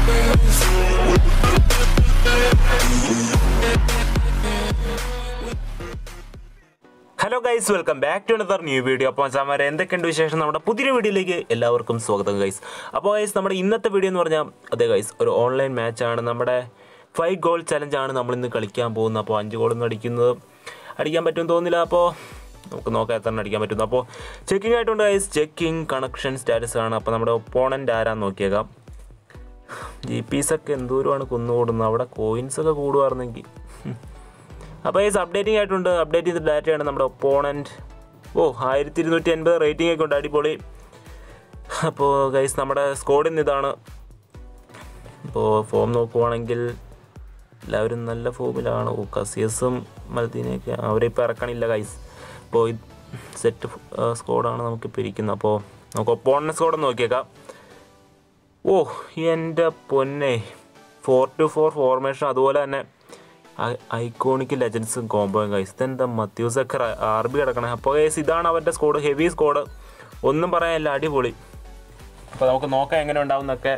Hello guys welcome back to another new video അപ്പോൾ ചാമാരെ എന്തൊക്കെയുണ്ട് വിശേഷം നമ്മുടെ പുതിയൊരു വീഡിയോയിലേക്ക് എല്ലാവർക്കും സ്വാഗതം ഗൈസ് അപ്പോൾ ഗൈസ് നമ്മുടെ ഇന്നത്തെ വീഡിയോ എന്ന് പറഞ്ഞാൽ അതെ ഗൈസ് ഒരു ഓൺലൈൻ മാച്ചാണ് നമ്മുടെ ഫൈവ് ഗോൾ ചലഞ്ചാണ് നമ്മൾ ഇന്ന് കളിക്കാൻ പോകുന്നത് അപ്പോൾ അഞ്ച് ഗോളൊന്നും അടിക്കുന്നത് അടിക്കാൻ പറ്റുമെന്ന് തോന്നുന്നില്ല അപ്പോൾ നമുക്ക് നോക്കാം എത്ര എണ്ണം അടിക്കാൻ പറ്റുന്നു അപ്പോൾ ചെക്കിംഗ് ആയിട്ടുണ്ട് ഗൈസ് ചെക്കിംഗ് കണക്ഷൻ സ്റ്റാറ്റസ് ആണ് അപ്പോൾ നമ്മുടെ ഒപ്പോണൻ്റ് ആരാന്ന് നോക്കിയേക്കാം ജി പീസ് ഒക്കെ എന്തോരമാണ് കുന്നുകൂടുന്നത് അവിടെ കോയിൻസ് ഒക്കെ കൂടുമായിരുന്നെങ്കിൽ അപ്പോൾ ഈ അപ്ഡേറ്റിംഗ് ആയിട്ടുണ്ട് അപ്ഡേറ്റ് ചെയ്ത ഡാറ്റയാണ് നമ്മുടെ ഒപ്പോണൻറ്റ് ഓ ആയിരത്തി ഇരുന്നൂറ്റി അൻപത് റേറ്റിംഗ് ഒക്കെ ഉണ്ട് അടിപൊളി അപ്പോൾ ഗൈസ് നമ്മുടെ സ്കോഡിൽ നിന്ന് ഇതാണ് ഇപ്പോൾ ഫോം നോക്കുവാണെങ്കിൽ എല്ലാവരും നല്ല ഫോമിലാണ് ഓ കസിയസും മൽദീനയൊക്കെ അവരിപ്പോൾ ഇറക്കണില്ല ഗൈസ് ഇപ്പോൾ സെറ്റ് സ്കോഡാണ് നമുക്കിപ്പോൾ ഇരിക്കുന്നത് അപ്പോൾ നമുക്ക് ഒപ്പോണൻറ്റ് സ്കോഡ് നോക്കിയേക്കാം ഓ എൻ്റെ പൊന്നെ ഫോർ ടു ഫോർ ഫോർമേഷൻ അതുപോലെ തന്നെ ഐക്കോണിക് ലെജൻസും കോമ്പോയും കൈസ് ഇതെന്താ മത്യൂസ് ഒക്കെ ആർ ബി കിടക്കണേ അപ്പോൾ ഗൈസ് ഇതാണ് അവരുടെ സ്കോഡ് ഹെവി സ്കോഡ് ഒന്നും പറയാനില്ല അടിപൊളി അപ്പോൾ നമുക്ക് നോക്കാം എങ്ങനെ ഉണ്ടാവുന്നൊക്കെ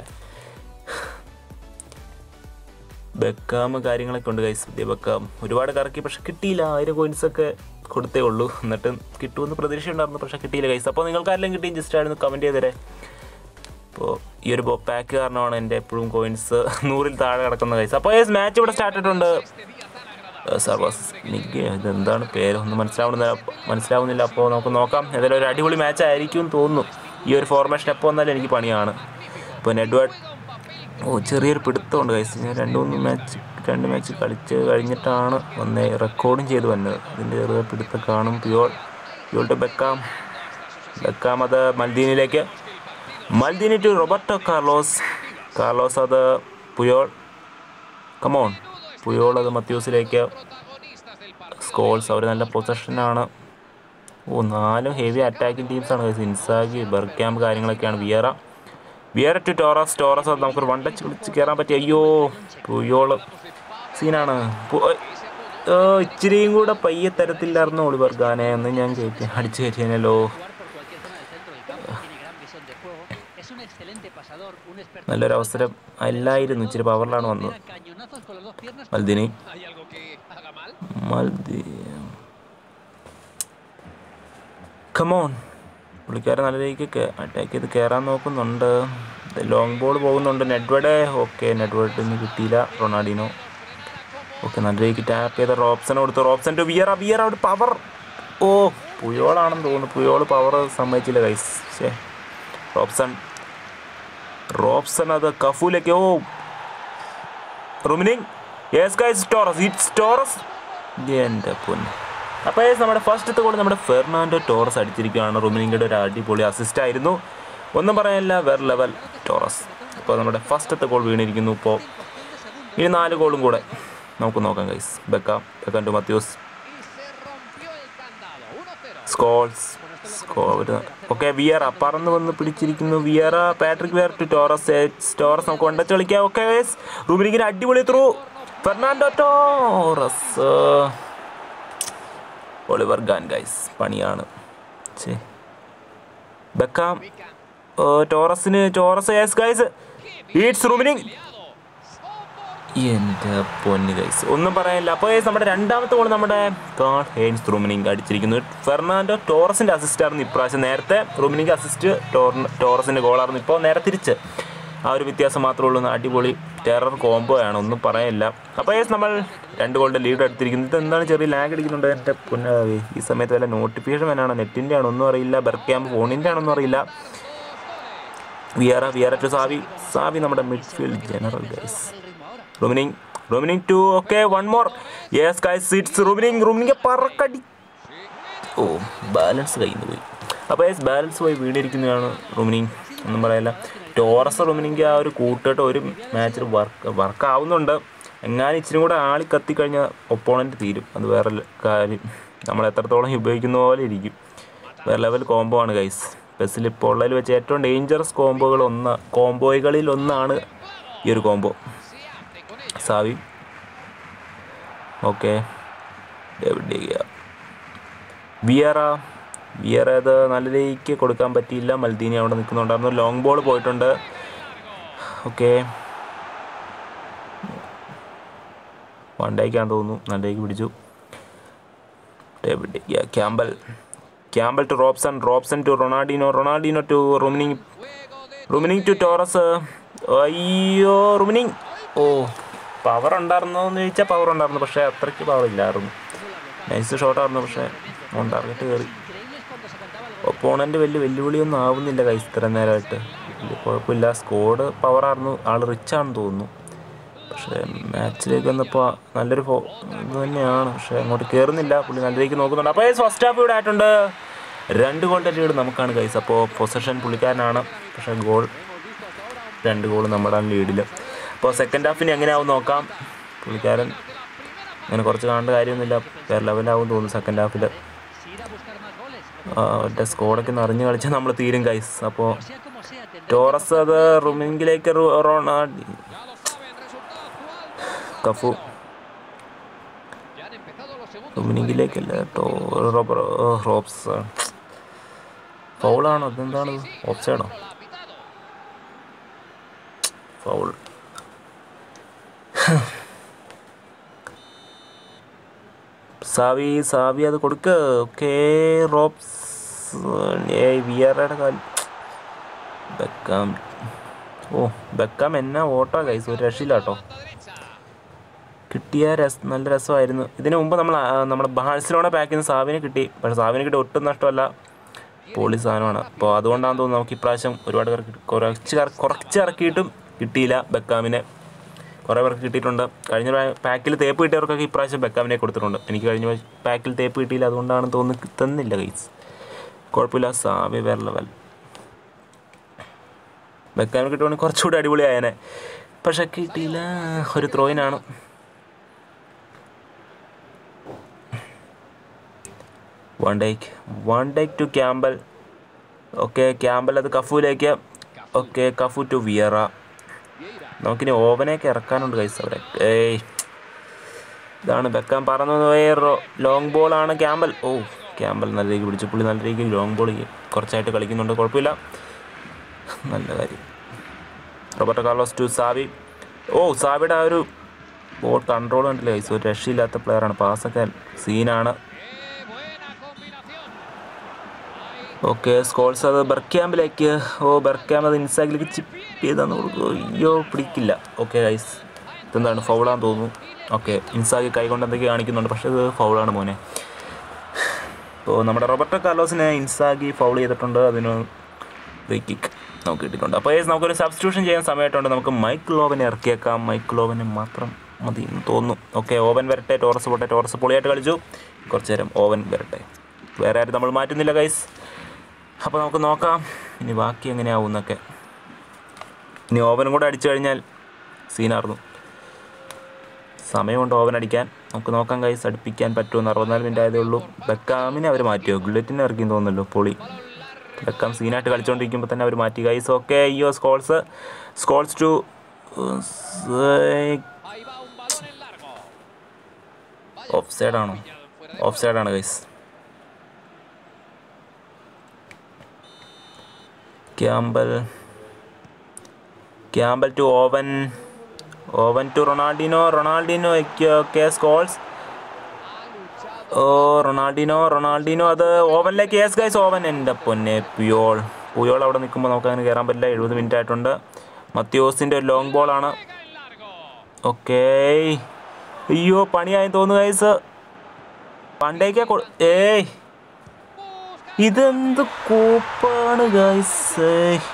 ബെക്കാം കാര്യങ്ങളൊക്കെ ഉണ്ട് കൈസ് പുതിയ ബെക്കാം ഒരുപാട് കറക്കി പക്ഷെ കിട്ടിയില്ല ആയിരം കോയിൻസ് ഒക്കെ കൊടുത്തേ ഉള്ളൂ എന്നിട്ട് കിട്ടുമെന്ന് പ്രതീക്ഷ ഉണ്ടായിരുന്നു പക്ഷെ കിട്ടിയില്ല കൈസ് അപ്പോൾ നിങ്ങൾക്ക് ആരെങ്കിലും കിട്ടി ജസ്റ്റ് ആയിരുന്നു കമൻറ്റ് ചെയ്തേരെ അപ്പോൾ ഈ ഒരു പാക്ക് കാരണമാണ് എൻ്റെ എപ്പോഴും കോയിൻസ് നൂറിൽ താഴെ കിടക്കുന്ന കൈസ് അപ്പോൾ ഈ മാച്ച് ഇവിടെ സ്റ്റാർട്ട് ആയിട്ടുണ്ട് സർവസ് നിഗ് ഇതെന്താണ് പേര് ഒന്നും മനസ്സിലാവുന്നില്ല മനസ്സിലാവുന്നില്ല അപ്പോൾ നമുക്ക് നോക്കാം ഏതായാലും ഒരു അടിപൊളി മാച്ച് ആയിരിക്കും എന്ന് തോന്നുന്നു ഈ ഒരു ഫോർമേഷൻ എപ്പോൾ വന്നാലും എനിക്ക് പണിയാണ് ഇപ്പോൾ നെഡ്വേർഡ് ഓ ചെറിയൊരു പിടുത്തമുണ്ട് കൈസ് ഞാൻ രണ്ട് മൂന്ന് മാച്ച് രണ്ട് മാച്ച് കളിച്ച് കഴിഞ്ഞിട്ടാണ് വന്ന് റെക്കോർഡും ചെയ്ത് വന്നത് ഇതിൻ്റെ ചെറിയ പിടുത്തം കാണും പ്യോൾ പ്യോളുടെ ബെക്കാം ബെക്കാം അത് മൽദീനിലേക്ക് Maldini to Roberto Carlos Carlos അത് പുയോൾ കമോൺ പുയോൾ അത് മത്യൂസിലേക്ക് സ്കോൾസ് അവർ നല്ല പൊസിഷനാണ് ഓ നാലും ഹെവി അറ്റാക്കിംഗ് ടീംസാണ് ഇൻസാഗി ബർക്യാമ്പ് കാര്യങ്ങളൊക്കെയാണ് Vieira Vieira to Torres Torres അത് നമുക്കൊരു വൺ ടച്ച് വിളിച്ച് കയറാൻ പറ്റി അയ്യോ പുയോള് സീനാണ് പു- ഓ ഇച്ചിരിയും കൂടെ പയ്യെ തരത്തില്ലായിരുന്നു ഒളിവർഗാനെ എന്ന് ഞാൻ കയറ്റി അടിച്ചു കയറ്റിയാനല്ലോ നല്ലൊരു അവസരം അല്ലായിരുന്നു ഇച്ചിരി പവറിലാണ് വന്നത് മൽദിനി മൽദി കമോൺ പുള്ളിക്കാരൻ നല്ല രീതിക്ക് അറ്റാക്ക് ചെയ്ത് കയറാൻ നോക്കുന്നുണ്ട് ലോങ് ബോൾ പോകുന്നുണ്ട് നെഡ്വേഡ് ഓക്കെ നെഡ്വേഡ് ഇന്ന് കിട്ടിയില്ല റൊണാൾഡിനോ ഓക്കെ നല്ല രീതിക്ക് ടാപ്പ് ചെയ്ത റോപ്സൺ കൊടുത്തു റോപ്സൺ ടു വിയർ വിയർ അവിടെ പവർ ഓ പുയോളാണെന്ന് തോന്നുന്നു പുയോൾ പവർ സമ്മതിച്ചില്ല കൈസ് ശേ റോപ്സൺ റോപ്സൺ അത് കഫൂലേക്ക് ഓ Rummenigge yes guys Torres it's Torres എൻ്റെ പൊന്ന് അപ്പോൾ yes, നമ്മുടെ ഫസ്റ്റത്തെ ഗോൾ നമ്മുടെ ഫെർണാൻഡോ ടോറസ് അടിച്ചിരിക്കുകയാണ് റുമിനിങ്ങിയുടെ ഒരു അടിപൊളി അസിസ്റ്റ് ആയിരുന്നു ഒന്നും പറയാനില്ല വേറെ ലെവൽ ടോറസ് അപ്പോൾ നമ്മുടെ ഫസ്റ്റത്തെ ഗോൾ വീണിരിക്കുന്നു ഇപ്പോൾ ഇനി നാല് ഗോളും കൂടെ നമുക്ക് നോക്കാം guys Beckham Beckham to Matthaus Scholes okay Vieira പറന്ന് വന്ന് പിടിച്ചിരിക്കുന്നു Vieira Patrick Vieira to Torres എച്ച് ടോറസ് നമുക്ക് കൊണ്ടച്ച് കളിക്കാം ഓക്കെ റൂമിലിങ്ങനെ അടിപൊളി through Fernando Torres Oliver Kahn guys പണിയാണ് ഛേ ബെക്കാം ഓ, ടോറസിന് Torres yes guys it's Rummenigge എൻ്റെ പൊന്ന് ഗൈസ് ഒന്നും പറയാനില്ല അപ്പോൾ guys, നമ്മുടെ രണ്ടാമത്തെ ഗോൾ നമ്മുടെ കാൾ ഹെയിൻസ് റൂമിനിങ് അടിച്ചിരിക്കുന്നു ഫെർണാൻഡോ ടോറസിൻ്റെ അസിസ്റ്റ് ആയിരുന്നു ഇപ്രാവശ്യം നേരത്തെ റൂമിനിങ് അസിസ്റ്റ് ടോറസിൻ്റെ ഗോളായിരുന്നു ഇപ്പോൾ നേരെ തിരിച്ച് ആ ഒരു വ്യത്യാസം മാത്രമേ ഉള്ളൂ അടിപൊളി ടെറർ കോംബോ ആണ് ഒന്നും പറയാനില്ല അപ്പോൾ യെസ് നമ്മൾ രണ്ട് ഗോളിൻ്റെ ലീഡ് എടുത്തിരിക്കുന്നത് ഇത് എന്താണ് ചെറിയ ലാഗ് അടിക്കുന്നുണ്ട് എൻ്റെ പൊന്ന ഈ സമയത്ത് വല്ല നോട്ടിഫിക്കേഷൻ വേണമാണ് നെറ്റിൻ്റെ ആണോ ഒന്നും അറിയില്ല ബെർക്യാമ്പ് ഫോണിൻ്റെ ആണോ ഒന്നും അറിയില്ല Vieira Vieira to Xavi Xavi നമ്മുടെ midfield general guys Rummenigge Rummenigge to okay one more yes guys it's Rummenigge Rummenigge പറക്കടി ഓ ബാലൻസ് കയ്യിൽ നിന്ന് പോയി അപ്പോൾ യെസ് ബാലൻസ് പോയി വീണിരിക്കുന്നതാണ് റൂമിനിങ് ഒന്നും പറയില്ല ടോറസ് റൂമിനിങ് ആ ഒരു കൂട്ടിട്ട് ഒരു മാച്ചിൽ വർക്ക് വർക്ക് ആവുന്നുണ്ട് എങ്ങാനും ഇച്ചിരി കൂടെ ആളി കത്തിക്കഴിഞ്ഞാൽ ഒപ്പോണൻറ്റ് തീരും അത് വേറെ ല- കാര്യം നമ്മൾ എത്രത്തോളം ഉപയോഗിക്കുന്ന പോലെ ഇരിക്കും വേറെ ലെവൽ കോംബോ ആണ് ഗൈസ് ബസ്സിൽ ഇപ്പോൾ ഉള്ളതിൽ വെച്ച് ഏറ്റവും ഡേഞ്ചറസ് കോംബോകൾ ഒന്ന് കോംബോകളിൽ ഒന്നാണ് ഈ ഒരു combo Xavi okay David Vieira Vieira അത് നല്ല രീതിക്ക് കൊടുക്കാൻ പറ്റിയില്ല മൽദീനി അവിടെ നിൽക്കുന്നുണ്ടായിരുന്നു ലോങ് ബോൾ പോയിട്ടുണ്ട് ഓക്കെ വണ്ടേക്കാന്ന് തോന്നുന്നു നല്ലേക്ക് പിടിച്ചു David yeah, Campbell Campbell to Robson Robson to Ronaldinho Ronaldinho to Rummenigge Rummenigge to Torres അയ്യോ റുമിനിങ് ഓ പവർ ഉണ്ടായിരുന്നോ എന്ന് ചോദിച്ചാൽ പവർ ഉണ്ടായിരുന്നു പക്ഷേ അത്രയ്ക്ക് പവർ ഇല്ലായിരുന്നു നൈസ് ഷോട്ടായിരുന്നു പക്ഷേ ഓൺ ടാർഗറ്റ് കയറി ഒപ്പോണൻ്റ് വലിയ വെല്ലുവിളിയൊന്നും ആവുന്നില്ല കൈസ് ഇത്ര നേരമായിട്ട് വലിയ കുഴപ്പമില്ല സ്കോഡ് പവറായിരുന്നു ആൾ റിച്ച് ആണെന്ന് തോന്നുന്നു പക്ഷേ മാച്ചിലേക്ക് വന്നപ്പോൾ നല്ലൊരു ഫോ ഇത് തന്നെയാണ് പക്ഷേ അങ്ങോട്ട് കയറുന്നില്ല പുള്ളി നല്ല രീതിക്ക് നോക്കുന്നുണ്ട് അപ്പോൾ ഫസ്റ്റ് ഹാഫ് ഇവിടെ ആയിട്ടുണ്ട് രണ്ട് ഗോളിൻ്റെ ലീഡ് നമുക്കാണ് കൈസ് അപ്പോൾ പൊസഷൻ പുള്ളിക്കാരനാണ് പക്ഷേ ഗോൾ രണ്ട് ഗോൾ നമ്മുടെ ലീഡിൽ അപ്പോൾ സെക്കൻഡ് ഹാഫിന് എങ്ങനെയാവും നോക്കാം പുള്ളിക്കാരൻ അങ്ങനെ കുറച്ച് കാണേണ്ട കാര്യമൊന്നുമില്ല വേറെ ലെവലാവും തോന്നുന്നു സെക്കൻഡ് ഹാഫിൽ മറ്റേ സ്കോഡൊക്കെ നിറഞ്ഞ് കളിച്ചാൽ നമ്മൾ തീരും കൈസ് അപ്പോൾ ടോറസ് അത് റുമിങ്കിലേക്ക് റൊണാൾഡി കഫു റുമിനിങ്കിലേക്കല്ല കേട്ടോ റോബർ റോബ്സ് ഫൗളാണോ അതെന്താണ് ഓപ്ഷാണോ ഫൗൾ സാവി സാവി അത് കൊടുക്ക് ഓക്കെ റോബ്സ് ഏയ് വിയറയുടെ കാൽ ബെക്കാം ഓ ബെക്കാം എന്നാ ഓട്ടോ കൈസ് ഒരു രക്ഷയില്ല കേട്ടോ കിട്ടിയ രസ നല്ല രസമായിരുന്നു ഇതിന് മുമ്പ് നമ്മൾ ആ, നമ്മുടെ ബാഴ്സലോണ പാക്കിൽ നിന്ന് സാവിനെ കിട്ടി പക്ഷേ സാവിനെ കിട്ടി ഒട്ടും നഷ്ടമല്ല പൊളി സാധനമാണ് അപ്പോൾ അതുകൊണ്ടാണെന്ന് തോന്നുന്നു നമുക്ക് ഇപ്രാവശ്യം ഒരുപാട് പേർക്ക് കിട്ടി- കുറച്ച് കറ- കുറച്ച് ഇറക്കിയിട്ടും കിട്ടിയില്ല ബെക്കാമിനെ കുറേ പേർക്ക് കിട്ടിയിട്ടുണ്ട് കഴിഞ്ഞ പാക്കിൽ തേപ്പ് കിട്ടിയവർക്കൊക്കെ ഇപ്രാവശ്യം ബെക്കാമിനെ കൊടുത്തിട്ടുണ്ട് എനിക്ക് കഴിഞ്ഞ പാക്കിൽ തേപ്പ് കിട്ടിയില്ല അതുകൊണ്ടാണെന്ന് തോന്നുന്നു തന്നില്ല കൈസ് കുഴപ്പമില്ല സാവി വേറെ ലെവൽ ബെക്കാമിന് കിട്ടുവാണെങ്കിൽ കുറച്ചുകൂടി അടിപൊളിയായേനെ പക്ഷെ കിട്ടിയില്ല ഒരു ത്രോയിനാണ് Van Dijk Van Dijk to Campbell okay Campbell അത് കഫുവിലേക്ക് ഓക്കെ കഫു ടു വിയറ നമുക്കിനി ഓവനെയൊക്കെ ഇറക്കാനുണ്ട് കൈസ് അവിടെ ഏയ് ഇതാണ് ബെക്കാൻ പറഞ്ഞു പോയ ലോങ് ബോളാണ് ക്യാമ്പൽ ഓ ക്യാമ്പൽ നല്ല രീതിക്ക് പിടിച്ചു പുള്ളി നല്ല രീതിക്ക് ലോങ് ബോൾ കുറച്ചായിട്ട് കളിക്കുന്നുണ്ട് കുഴപ്പമില്ല നല്ല കാര്യം റോബർട്ടോ കാർലോസ് ടു സാവി ഓ സാവിയുടെ ആ ഒരു ബോൾ കൺട്രോൾ കണ്ടില്ല കൈസ് ഒരു രക്ഷയില്ലാത്ത പ്ലെയറാണ് പാസ്സൊക്കെ സീനാണ് ഓക്കെ സ്കോൾസ് അത് ബെർക്യാമ്പിലേക്ക് ഓ ബെർക്യാമ്പ് അത് ഇൻസാഗിലേക്ക് ചിപ്പ് ചെയ്താന്ന് കൊടുക്കും അയ്യോ പിടിക്കില്ല ഓക്കെ ഗൈസ് ഇതെന്താണ് ഫൗളാന്ന് തോന്നുന്നു ഓക്കെ ഇൻസാഗി കൈകൊണ്ട് എന്തൊക്കെ കാണിക്കുന്നുണ്ട് പക്ഷേ ഇത് ഫൗളാണ് മോനെ ഇപ്പോൾ നമ്മുടെ റോബർട്ടോ കാർലോസിനെ ഇൻസാഗി ഫൗൾ ചെയ്തിട്ടുണ്ട് അതിന് ഫ്രീ കിക്ക് നമുക്ക് കിട്ടിയിട്ടുണ്ട് അപ്പോൾ ഏസ് നമുക്കൊരു സബ്സ്റ്റിറ്റ്യൂഷൻ ചെയ്യാൻ സമയമായിട്ടുണ്ട് നമുക്ക് മൈക്ക് ലോവനെ ഇറക്കിയേക്കാം മൈക്ക് ലോവനെ മാത്രം മതി എന്ന് തോന്നുന്നു ഓക്കെ ഓവൻ വരട്ടെ ടോറസ് പോട്ടെ ടോറസ് പൊളിയായിട്ട് കളിച്ചു കുറച്ച് നേരം ഓവൻ വരട്ടെ വേറെ ആരും നമ്മൾ മാറ്റുന്നില്ല ഗൈസ് അപ്പോൾ നമുക്ക് നോക്കാം ഇനി ബാക്കി എങ്ങനെയാവും എന്നൊക്കെ ഇനി ഓവനും കൂടെ അടിച്ചു കഴിഞ്ഞാൽ സീനായിരുന്നു സമയമുണ്ട് ഓവൻ അടിക്കാൻ നമുക്ക് നോക്കാം കൈസ് അടുപ്പിക്കാൻ പറ്റുമെന്ന് അറുപത്തിനാല് മിനിറ്റ് ആയതേ ഉള്ളൂ ബെക്കാമിനെ അവർ മാറ്റിയോ ഗുള്ളറ്റിനെ ഇറക്കിയെന്ന് തോന്നുന്നല്ലോ പൊളി ബെക്കാം സീനായിട്ട് കളിച്ചുകൊണ്ടിരിക്കുമ്പോൾ തന്നെ അവർ മാറ്റി ഗൈസ് ഓക്കെ അയ്യോ സ്കോൾസ് സ്കോൾസ് ടു ഓഫ് സൈഡാണോ ഓഫ് സൈഡാണ് guys Campbell Campbell to Owen Owen to Ronaldinho Ronaldinho okay Scholes ഓ റൊണാൾഡിനോ റൊണാൾഡിനോ അത് ഓവനിലേക്ക് യെസ് ഗൈസ് ഓവൻ എൻ്റെ പൊന്നെ പുയോൾ പുയോൾ അവിടെ നിൽക്കുമ്പോൾ നമുക്ക് അങ്ങനെ കയറാൻ പറ്റില്ല എഴുപത് മിനിറ്റ് ആയിട്ടുണ്ട് മത്യോസിൻ്റെ ഒരു ലോങ് ബോളാണ് ഓക്കേ അയ്യോ പണിയായി തോന്നുന്നു ഗൈസ് പണ്ടേക്കാ കൊ ഏയ് ഇതെന്ത് കൂപ്പാണ് ഗൈസ്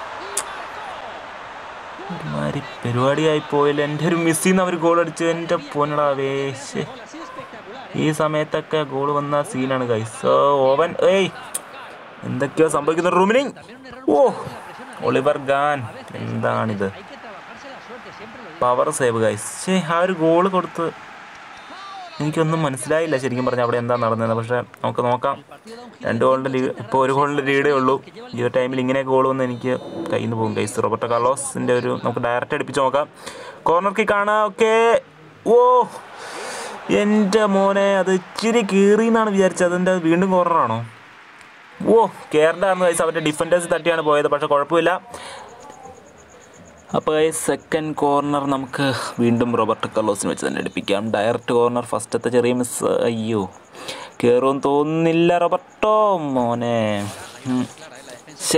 ഒരുമാതിരി പരിപാടിയായി പോയില്ല എൻ്റെ ഒരു മിസ്സിൽ നിന്ന് അവർ ഗോൾ അടിച്ചു എൻ്റെ പൊന്നടാ വേശ് ഈ സമയത്തൊക്കെ ഗോൾ വന്ന സീനാണ് ഗൈസ് ഓവൻ ഏയ് എന്തൊക്കെയോ സംഭവിക്കുന്ന റൂമിനിങ് ഓ ഒളിവർ ഗാൻ എന്താണിത് പവർ സേവ് ഗൈസ് ശേ ആ ഒരു ഗോൾ കൊടുത്ത് എനിക്കൊന്നും മനസ്സിലായില്ല ശരിക്കും പറഞ്ഞാൽ അവിടെ എന്താ നടന്നത് പക്ഷേ നമുക്ക് നോക്കാം രണ്ട് ഗോളിൻ്റെ ലീഡ് ഇപ്പോൾ ഒരു ഗോളിൻ്റെ ലീഡേ ഉള്ളൂ ഈ ഒരു ടൈമിൽ ഇങ്ങനെ ഗോൾ വന്ന് എനിക്ക് കയ്യിൽ നിന്ന് പോകും ഗൈസ് റോബർട്ടോ കാർലോസിൻ്റെ ഒരു നമുക്ക് ഡയറക്റ്റ് അടിപ്പിച്ച് നോക്കാം കോർണർ കിക്ക് ആണ് ഓക്കെ ഓ എൻ്റെ മോനെ അത് ഇച്ചിരി കീറി എന്നാണ് വിചാരിച്ചത് അതിൻ്റെ വീണ്ടും കോർണറാണോ ഓ കേരളായിരുന്നു ഗൈസ് അവരുടെ ഡിഫൻഡേഴ്സ് തട്ടിയാണ് പോയത് പക്ഷേ കുഴപ്പമില്ല അപ്പോൾ സെക്കൻഡ് കോർണർ നമുക്ക് വീണ്ടും റോബർട്ട് കർലോസിന് വെച്ച് തന്നെ എടുപ്പിക്കാം ഡയറക്റ്റ് കോർണർ ഫസ്റ്റത്തെ ചെറിയ മിസ് അയ്യോ കയറുമെന്ന് തോന്നുന്നില്ല റോബർട്ടോ മോനെ ഉം. ശേ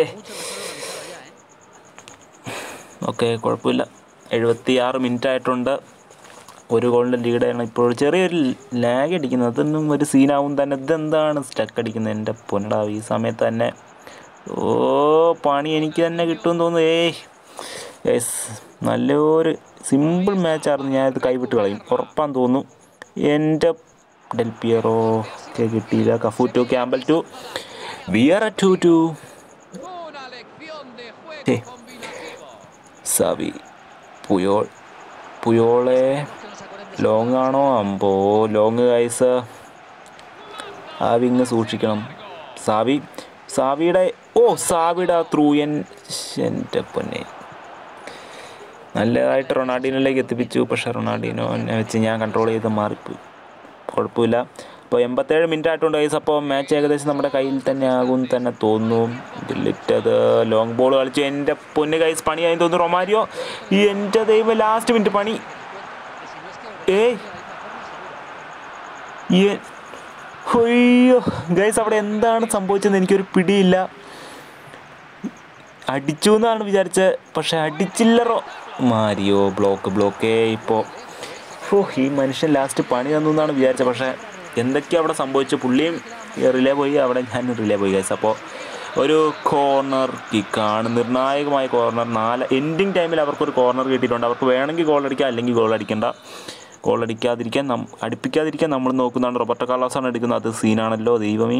ഓക്കെ കുഴപ്പമില്ല എഴുപത്തി ആറ് മിനിറ്റ് ആയിട്ടുണ്ട് ഒരു ഗോളിൻ്റെ ലീഡാണ് ഇപ്പോൾ ചെറിയൊരു ലാഗ് അടിക്കുന്നത് അതൊന്നും ഒരു സീനാവും തന്നെ ഇതെന്താണ് സ്റ്റക്ക് അടിക്കുന്നത് എൻ്റെ പൊന്നടാവ് ഈ സമയത്ത് തന്നെ ഓ പണി എനിക്ക് തന്നെ കിട്ടുമെന്ന് തോന്നുന്നു ഏയ് യെസ് നല്ലൊരു സിമ്പിൾ മാച്ചായിരുന്നു ഞാനിത് കൈവിട്ട് കളയും ഉറപ്പാന്ന് തോന്നുന്നു എൻ്റെ ഡെൽപിയറോ ഒക്കെ കിട്ടിയില്ല Cafu to Campbell to Vieira to to Una lección de juego Sí. combinativo. Xavi Puyol പുയോളെ ലോങ് ആണോ അമ്പോ ലോങ് കൈസ് ആ വിങ് സൂക്ഷിക്കണം സാവി സാവിയുടെ ഓ സാവിയുടെ ത്രൂ എൻ എൻ്റെ പൊന്നെ നല്ലതായിട്ട് റൊണാൾഡീനോയിലേക്ക് എത്തിപ്പിച്ചു പക്ഷേ റൊണാൾഡീനോ എന്നെ വെച്ച് ഞാൻ കൺട്രോൾ ചെയ്ത് മാറിപ്പോയി കുഴപ്പമില്ല അപ്പോൾ എൺപത്തേഴ് മിനിറ്റ് ആയിട്ടുണ്ട് ഗൈസ് അപ്പോൾ മാച്ച് ഏകദേശം നമ്മുടെ കയ്യിൽ തന്നെ ആകും എന്ന് തന്നെ തോന്നുന്നു ഡിലിറ്റത് ലോങ് ബോൾ കളിച്ചു എൻ്റെ പൊന്ന് ഗൈസ് പണിയായി തോന്നുന്നു റൊമാരിയോ ഈ എൻ്റെ ദൈവം ലാസ്റ്റ് മിനിറ്റ് പണി ഏയ് ഈ അയ്യോ ഗൈസ് അവിടെ എന്താണ് സംഭവിച്ചതെന്ന് എനിക്കൊരു പിടിയില്ല അടിച്ചു എന്നാണ് വിചാരിച്ചത് പക്ഷെ അടിച്ചില്ലറോ മാരിയോ ബ്ലോക്ക് ബ്ലോക്കേ ഇപ്പോൾ ഓ ഈ മനുഷ്യൻ ലാസ്റ്റ് പണി തന്നു എന്നാണ് വിചാരിച്ചത് പക്ഷേ എന്തൊക്കെയാണ് അവിടെ സംഭവിച്ചു പുള്ളിയും റിലേ പോയി അവിടെ ഞാൻ റിലേ പോയി ഗൈസ് അപ്പോൾ ഒരു കോർണർ കിക്കാണ് നിർണായകമായ കോർണർ നാല് എൻഡിങ് ടൈമിൽ അവർക്കൊരു കോർണർ കിട്ടിയിട്ടുണ്ട് അവർക്ക് വേണമെങ്കിൽ ഗോൾ അടിക്കാം അല്ലെങ്കിൽ ഗോൾ അടിക്കണ്ട ഗോൾ അടിക്കാതിരിക്കാൻ നം അടിപ്പിക്കാതിരിക്കാൻ നമ്മൾ നോക്കുന്നതാണ് റോബർട്ടോ കാർലോസാണ് എടുക്കുന്നത് അത് സീനാണല്ലോ ദൈവമേ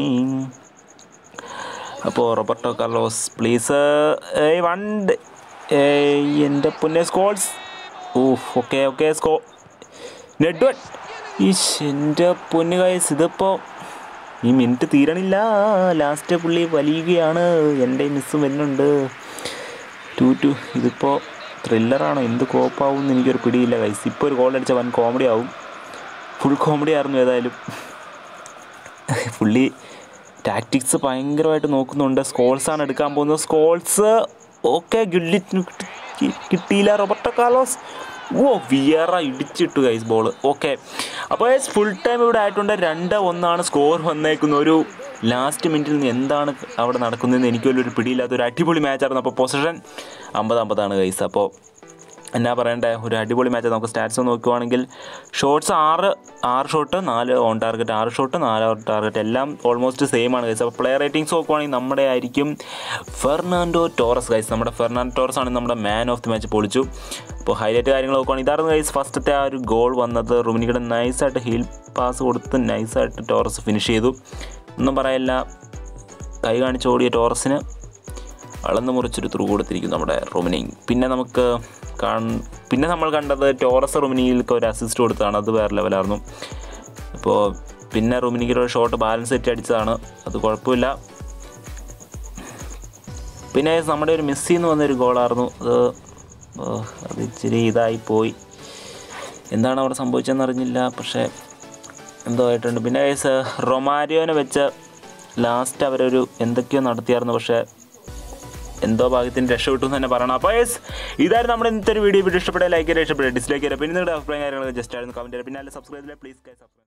അപ്പോൾ റോബർട്ടോ കാർലോസ് പ്ലീസ് ഏയ് വണ്ട് ഏയ് എൻ്റെ പൊന്നെ സ്കോൾസ് ഊഫ് ഓക്കെ ഓക്കെ സ്കോ നെഡ്വൺ ഈശ് എൻ്റെ പൊന്നു കൈസ് ഇതിപ്പോൾ ഈ മിനിറ്റ് തീരണില്ല ലാസ്റ്റ് പുള്ളി വലിയുകയാണ് എൻ്റെ മിസ്സും വരുന്നുണ്ട് ടു ടു ഇതിപ്പോൾ ത്രില്ലറാണോ എന്ത് കോപ്പാവും എന്ന് എനിക്കൊരു പിടിയില്ല കൈസ് ഇപ്പോൾ ഒരു ഗോൾ അടിച്ച വൻ കോമഡി ആവും ഫുൾ കോമഡി ആയിരുന്നു ഏതായാലും പുള്ളി ടാക്ടിക്സ് ഭയങ്കരമായിട്ട് നോക്കുന്നുണ്ട് സ്കോൾസാണ് എടുക്കാൻ പോകുന്നത് സ്കോൾസ് ഓക്കെ ഗുല്ലി കിട്ടിയില്ല റോബർട്ടോ കാർലോസ് ഓ വിയറ ഇടിച്ചിട്ടു ഗൈസ് ബോൾ ഓക്കെ അപ്പോൾ ഫുൾ ടൈം ഇവിടെ ആയിട്ടുണ്ട് രണ്ട് ഒന്നാണ് സ്കോർ വന്നേക്കുന്ന ഒരു ലാസ്റ്റ് മിനിറ്റിൽ നിന്ന് എന്താണ് അവിടെ നടക്കുന്നതെന്ന് എനിക്ക് വലിയൊരു പിടിയില്ലാത്ത ഒരു അടിപൊളി മാച്ചായിരുന്നു അപ്പോൾ പൊസിഷൻ അമ്പത് അമ്പതാണ് ഗൈസ് അപ്പോൾ എന്നാ പറയണ്ടേ ഒരു അടിപൊളി മാച്ച് നമുക്ക് സ്റ്റാറ്റ്സ് നോക്കുവാണെങ്കിൽ ഷോട്ട്സ് ആറ് ആറ് ഷോട്ട് നാല് ഓൺ ടാർഗറ്റ് ആറ് ഷോട്ട് നാല് ഓൺ ടാർഗറ്റ് എല്ലാം ഓൾമോസ്റ്റ് സെയിം ആണ് ഗൈസ് അപ്പോൾ പ്ലെയർ റേറ്റിംഗ്സ് നോക്കുവാണെങ്കിൽ നമ്മുടെ ആയിരിക്കും ഫെർണാൻഡോ ടോറസ് ഗൈസ് നമ്മുടെ ഫെർണാൻഡോ ടോറസ് ആണ് നമ്മുടെ മാൻ ഓഫ് ദി മാച്ച് പൊളിച്ചു അപ്പോൾ ഹൈലൈറ്റ് കാര്യങ്ങൾ നോക്കുവാണെങ്കിൽ ഇതായിരുന്നു ഗൈസ് ഫസ്റ്റത്തെ ആ ഒരു ഗോൾ വന്നത് റുമിനിയുടെ നൈസായിട്ട് ഹീൽ പാസ് കൊടുത്ത് നൈസായിട്ട് ടോറസ് ഫിനിഷ് ചെയ്തു ഒന്നും പറയില്ല കൈ കാണിച്ചോടിയ ടോറസിന് അളന്ന് മുറിച്ചൊരു ത്രൂ കൊടുത്തിരിക്കും നമ്മുടെ റൊമിനിങ് പിന്നെ നമുക്ക് കാൺ പിന്നെ നമ്മൾ കണ്ടത് ടോറസ് റൊമിനിയിലേക്ക് ഒരു അസിസ്റ്റ് കൊടുത്തതാണ് അത് വേറെ ലെവലായിരുന്നു അപ്പോൾ പിന്നെ റൊമിനിക്ക് ഒരു ഷോട്ട് ബാലൻസ് സെറ്റ് അടിച്ചതാണ് അത് കുഴപ്പമില്ല പിന്നെ നമ്മുടെ ഒരു മെസ്സി എന്ന് വന്നൊരു ഗോളായിരുന്നു അത് ഓ, അത് ഇച്ചിരി ഇതായി പോയി എന്താണ് അവിടെ സംഭവിച്ചതെന്ന് അറിഞ്ഞില്ല പക്ഷേ എന്തോ ആയിട്ടുണ്ട് പിന്നെ ഗൈസ് റൊമാരിയോനെ വെച്ച് ലാസ്റ്റ് അവരൊരു എന്തൊക്കെയോ നടത്തിയായിരുന്നു പക്ഷേ എന്തോ ഭാഗ്യത്തിന് രക്ഷപ്പെട്ടു എന്ന് തന്നെ പറയണം അപ്പോൾ യെസ് ഇതായിരുന്നു നമ്മുടെ ഇന്നത്തെ ഒരു വീഡിയോ വീഡിയോ ഇഷ്ടപ്പെട്ട ലൈക്ക് ചെയ്യുക ഇഷ്ടപ്പെട്ട ഡിസ്ലൈക്ക് ചെയ്യുക പിന്നെ നിങ്ങളുടെ അഭിപ്രായം കാര്യങ്ങളൊക്കെ ജസ്റ്റ് ആയിരുന്നു കമൻറ്റ് ചെയ്യുക പിന്നെ അല്ല സബ്സ്ക്രൈബ് ചെയ്യുക പ്ലീസ് സബ്സ്ക്രൈബ്